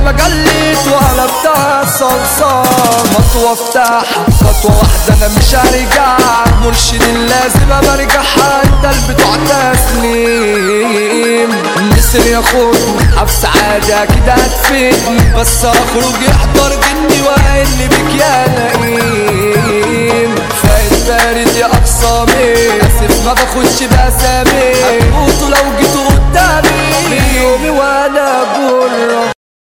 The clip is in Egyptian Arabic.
ما جليت وقلبتها صلصال مطوة افتح خطوة واحدة انا مش هرجع مرشد لازم ابقى ارجعها انت اللي بتوع تسليم نسر ياخدني حبس عادي اكيد هتفيدني بس اخرج يحضر جني واقل بك يا لئيم فايت بارد يا اقصامي اسف ما باخدش باسامي هتموتوا لو جيتوا قدامي من يومي وانا بره